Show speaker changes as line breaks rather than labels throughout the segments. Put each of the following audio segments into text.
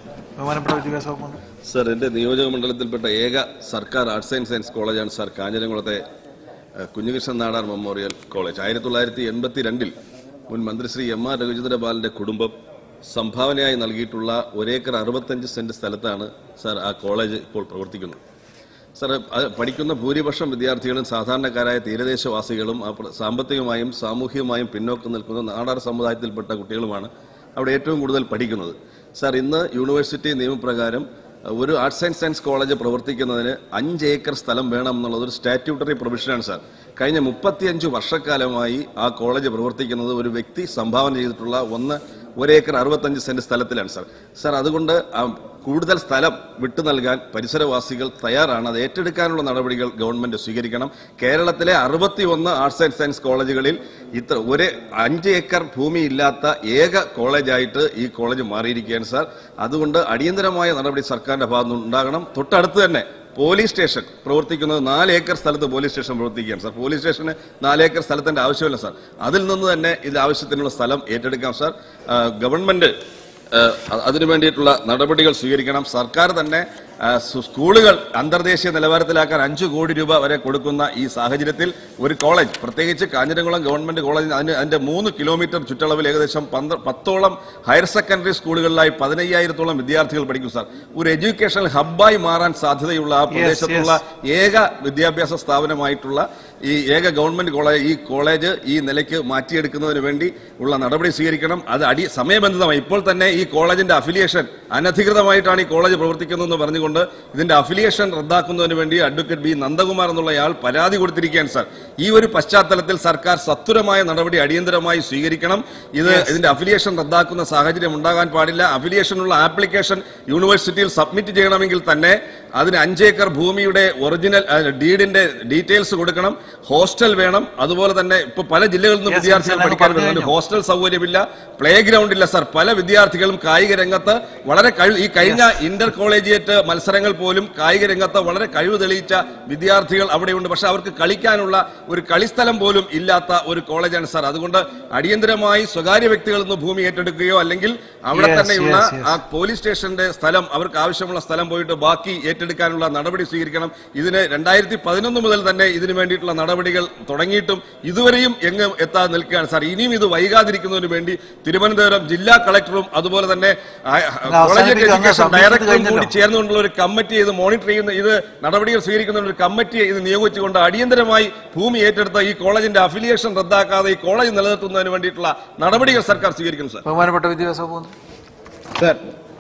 ബഹുമാനപ്പെട്ട വിദ്യാഭ്യാസ വകുപ്പ് മന്ത്രി
സർ എൻ്റെ നിയോജക മണ്ഡലത്തിൽപ്പെട്ട ഏക സർക്കാർ ആർട്സ് ആൻഡ് സയൻസ് കോളേജാണ് സർ കാഞ്ഞിരംകുളത്തെ ഏഹ്, കുഞ്ഞുകൃഷ്ണൻ നാടാർ മെമ്മോറിയൽ കോളേജ് ആയിരത്തി തൊള്ളായിരത്തി എൺപത്തി രണ്ടിൽ മുൻ മന്ത്രി ശ്രീ എം ആർ രഘുചന്ദ്രപാലിന്റെ കുടുംബം സംഭാവനയായി നൽകിയിട്ടുള്ള ഒരേക്കർ അറുപത്തഞ്ച് സെന്റ് സ്ഥലത്താണ് സർ ആ കോളേജ് ഇപ്പോൾ പ്രവർത്തിക്കുന്നത് സർ അത് പഠിക്കുന്ന ഭൂരിപക്ഷം വിദ്യാർത്ഥികളും സാധാരണക്കാരായ തീരദേശവാസികളും ആ പ്ര- സാമ്പത്തികമായും സാമൂഹികമായും പിന്നോക്കം നിൽക്കുന്ന നാടാർ സമുദായത്തിൽപ്പെട്ട കുട്ടികളുമാണ് അവിടെ ഏറ്റവും കൂടുതൽ പഠിക്കുന്നത് സർ ഇന്ന് യൂണിവേഴ്സിറ്റി നിയമപ്രകാരം അഹ്, ഒരു ആർട്സ് ആൻഡ് സയൻസ് കോളേജ് പ്രവർത്തിക്കുന്നതിന് അഞ്ച് ഏക്കർ സ്ഥലം വേണം എന്നുള്ളത് ഒരു സ്റ്റാറ്റ്യൂട്ടറി പ്രൊവിഷനാണ് സാർ കഴിഞ്ഞ മുപ്പത്തിയഞ്ച് വർഷക്കാലമായി ആ കോളേജ് പ്രവർത്തിക്കുന്നത് ഒരു വ്യക്തി സംഭാവന ചെയ്തിട്ടുള്ള ഒന്ന് ഒരേക്കർ അറുപത്തഞ്ച് സെന്റ് സ്ഥലത്തിലാണ് സാർ സാർ അതുകൊണ്ട് ആ കൂടുതൽ സ്ഥലം വിട്ടു നൽകാൻ പരിസരവാസികൾ തയ്യാറാണ് അത് ഏറ്റെടുക്കാനുള്ള നടപടികൾ ഗവൺമെന്റ് സ്വീകരിക്കണം കേരളത്തിലെ അറുപത്തി ഒന്ന് ആർട്സ് ആൻഡ് സയൻസ് കോളേജുകളിൽ ഇത്ര ഒരു അഞ്ച് ഏക്കർ ഭൂമി ഇല്ലാത്ത ഏക കോളേജായിട്ട് ഈ കോളേജ് മാറിയിരിക്കുകയാണ് സാർ അതുകൊണ്ട് അടിയന്തരമായ നടപടി സർക്കാരിന്റെ ഭാഗത്തുനിന്ന് ഉണ്ടാകണം തൊട്ടടുത്ത് തന്നെ പോലീസ് സ്റ്റേഷൻ പ്രവർത്തിക്കുന്നത് നാല് ഏക്കർ സ്ഥലത്ത് പോലീസ് സ്റ്റേഷൻ പ്രവർത്തിക്കുകയാണ് സാർ പോലീസ് സ്റ്റേഷന് നാല് ഏക്കർ സ്ഥലത്തിന്റെ ആവശ്യമില്ല സാർ അതിൽ നിന്ന് തന്നെ ഇത് ആവശ്യത്തിനുള്ള സ്ഥലം ഏറ്റെടുക്കാം സാർ ആ, ഗവൺമെന്റ് ആ, അതിനു വേണ്ടിയിട്ടുള്ള നടപടികൾ സ്വീകരിക്കണം സർക്കാർ തന്നെ ആ, സ് സ്കൂളുകൾ അന്തർദേശീയ നിലവാരത്തിലാക്കാൻ അഞ്ചു കോടി രൂപ വരെ കൊടുക്കുന്ന ഈ സാഹചര്യത്തിൽ ഒരു കോളേജ് പ്രത്യേകിച്ച് കാഞ്ഞിരംകുളം ഗവൺമെന്റ് കോളേജ് അതിന് അതിന്റെ മൂന്ന് കിലോമീറ്റർ ചുറ്റളവിൽ ഏകദേശം പന്ത്ര പത്തോളം ഹയർ സെക്കൻഡറി സ്കൂളുകളിലായി പതിനയ്യായിരത്തോളം വിദ്യാർത്ഥികൾ പഠിക്കും സാർ ഒരു എഡ്യൂക്കേഷണൽ ഹബ്ബായി മാറാൻ സാധ്യതയുള്ള ആ പ്രദേശത്തുള്ള ഏക വിദ്യാഭ്യാസ സ്ഥാപനമായിട്ടുള്ള ഈ ഏക ഗവൺമെന്റ് കോളേജ് ഈ കോളേജ് ഈ നിലയ്ക്ക് മാറ്റിയെടുക്കുന്നതിന് വേണ്ടി ഉള്ള നടപടി സ്വീകരിക്കണം അത് അടി സമയബന്ധിതമായി ഇപ്പോൾ തന്നെ ഈ കോളേജിന്റെ അഫിലിയേഷൻ അനധികൃതമായിട്ടാണ് ഈ കോളേജ് പ്രവർത്തിക്കുന്നതെന്ന് പറഞ്ഞുകൊണ്ട് ഇതിന്റെ അഫിലിയേഷൻ റദ്ദാക്കുന്നതിന് വേണ്ടി അഡ്വക്കേറ്റ് ബി നന്ദകുമാർ എന്നുള്ളയാൾ പരാതി കൊടുത്തിരിക്കുകയാണ് സാർ ഈ ഒരു പശ്ചാത്തലത്തിൽ സർക്കാർ സത്വരമായ നടപടി അടിയന്തരമായി സ്വീകരിക്കണം ഇത് ഇതിന്റെ അഫിലിയേഷൻ റദ്ദാക്കുന്ന സാഹചര്യം ഉണ്ടാകാൻ പാടില്ല അഫിലിയേഷനുള്ള ആപ്ലിക്കേഷൻ യൂണിവേഴ്സിറ്റിയിൽ സബ്മിറ്റ് ചെയ്യണമെങ്കിൽ തന്നെ അതിന് അഞ്ചേക്കർ ഭൂമിയുടെ ഒറിജിനൽ അഹ്, ഡീഡിന്റെ ഡീറ്റെയിൽസ് കൊടുക്കണം ഹോസ്റ്റൽ വേണം അതുപോലെ തന്നെ ഇപ്പൊ പല ജില്ലകളിൽ നിന്നും
Yes,
വിദ്യാർത്ഥികൾ
മനസ്സിലായി.
പഠിക്കാൻ
പറഞ്ഞു
വരുന്നുണ്ട്
കഴിഞ്ഞു.
ഹോസ്റ്റൽ സൗകര്യമില്ല പ്ലേ ഗ്രൗണ്ട് ഇല്ല സാർ പല വിദ്യാർത്ഥികളും കായിക രംഗത്ത് വളരെ കഴിവ് ഈ കഴിഞ്ഞ ഇന്റർ കോളേജിയേറ്റ് മത്സരങ്ങൾ പോലും കായിക രംഗത്ത് വളരെ കഴിവ് തെളിയിച്ച വിദ്യാർത്ഥികൾ അവിടെയുണ്ട് പക്ഷെ അവർക്ക് കളിക്കാനുള്ള ഒരു കളിസ്ഥലം പോലും ഇല്ലാത്ത ഒരു കോളേജാണ് സാർ അതുകൊണ്ട് അടിയന്തരമായി സ്വകാര്യ വ്യക്തികളിൽ നിന്ന് ഭൂമി ഏറ്റെടുക്കുകയോ അല്ലെങ്കിൽ അവിടെ
Yes,
തന്നെയുള്ള
yes, yes.
ആ പോലീസ് സ്റ്റേഷന്റെ സ്ഥലം അവർക്ക് ആവശ്യമുള്ള സ്ഥലം പോയിട്ട് ബാക്കി ഏറ്റെടുക്കാനുള്ള നടപടി സ്വീകരിക്കണം ഇതിന് രണ്ടായിരത്തി പതിനൊന്ന് മുതൽ തന്നെ ഇതിനു വേണ്ടിയിട്ടുള്ള നടപടികൾ തുടങ്ങിയിട്ടും ഇതുവരെയും എങ്ങും എത്താതെ നിൽക്കുകയാണ് സാർ ഇനിയും ഇത് വൈകാതിരിക്കുന്നതിന് വേണ്ടി തിരുവനന്തപുരം ജില്ലാ കളക്ടറും അതുപോലെ തന്നെ ആ, കോളേജ്
അവസാനിപ്പിക്കുക. അങ്ങ്
എഡ്യൂക്കേഷൻ
submit ചെയ്ത്
ഡയറക്ടറും
കഴിഞ്ഞല്ലോ.
കൂടി ചേർന്നുകൊണ്ടുള്ള ഒരു കമ്മിറ്റി ഇത് മോണിറ്റർ ചെയ്യുന്ന ഇത് നടപടികൾ സ്വീകരിക്കുന്ന ഒരു കമ്മിറ്റിയെ ഇത് നിയോഗിച്ചുകൊണ്ട് അടിയന്തരമായി ഭൂമി ഏറ്റെടുത്ത ഈ കോളേജിന്റെ അഫിലിയേഷൻ റദ്ദാക്കാതെ ഈ കോളേജ് നിലനിർത്തുന്നതിന് വേണ്ടിയിട്ടുള്ള നടപടികൾ സർക്കാർ സ്വീകരിക്കും സാർ
ബഹുമാനപ്പെട്ട വിദ്യാഭ്യാസ വകുപ്പ് മന്ത്രി
sir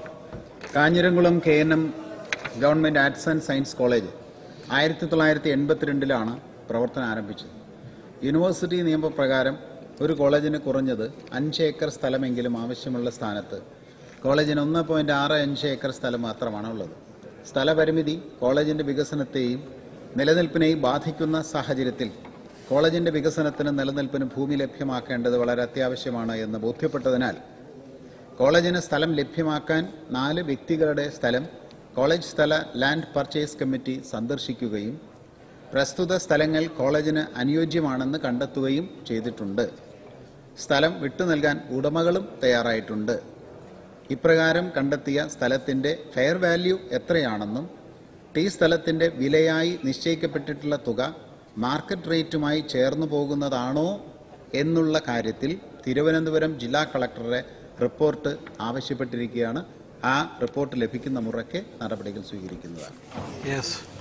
Kanjiramkulam K N M government arts and science college ആയിരത്തി തൊള്ളായിരത്തി എൺപത്തിരണ്ടിലാണ് പ്രവർത്തനം ആരംഭിച്ചത് യൂണിവേഴ്സിറ്റി നിയമപ്രകാരം ഒരു കോളേജിന് കുറഞ്ഞത് അഞ്ച് ഏക്കർ സ്ഥലമെങ്കിലും ആവശ്യമുള്ള സ്ഥാനത്ത് കോളേജിന് ഒന്ന് പോയിന്റ് ആറ് അഞ്ച് ഏക്കർ സ്ഥലം മാത്രമാണ് ഉള്ളത് സ്ഥലപരിമിതി കോളേജിന്റെ വികസനത്തെയും നിലനിൽപ്പിനെയും ബാധിക്കുന്ന സാഹചര്യത്തിൽ കോളേജിന്റെ വികസനത്തിനും നിലനിൽപ്പിനും ഭൂമി ലഭ്യമാക്കേണ്ടത് വളരെ അത്യാവശ്യമാണ് എന്ന് ബോധ്യപ്പെട്ടതിനാൽ കോളേജിന് സ്ഥലം ലഭ്യമാക്കാൻ നാല് വ്യക്തികളുടെ സ്ഥലം കോളേജ് സ്ഥല ലാൻഡ് പർച്ചേസ് കമ്മിറ്റി സന്ദർശിക്കുകയും പ്രസ്തുത സ്ഥലങ്ങൾ കോളേജിന് അനുയോജ്യമാണെന്ന് കണ്ടെത്തുകയും ചെയ്തിട്ടുണ്ട് സ്ഥലം വിട്ടു നൽകാൻ ഉടമകളും തയ്യാറായിട്ടുണ്ട് ഇപ്രകാരം കണ്ടെത്തിയ സ്ഥലത്തിൻ്റെ ഫെയർ വാല്യൂ എത്രയാണെന്നും ഈ സ്ഥലത്തിൻ്റെ വിലയായി നിശ്ചയിക്കപ്പെട്ടിട്ടുള്ള തുക മാർക്കറ്റ് റേറ്റുമായി ചേർന്നു പോകുന്നതാണോ എന്നുള്ള കാര്യത്തിൽ തിരുവനന്തപുരം ജില്ലാ കളക്ടറുടെ റിപ്പോർട്ട് ആവശ്യപ്പെട്ടിരിക്കുകയാണ് ആ റിപ്പോർട്ട് ലഭിക്കുന്ന മുറയ്ക്ക് നടപടികൾ സ്വീകരിക്കുന്നതാണ്
യെസ്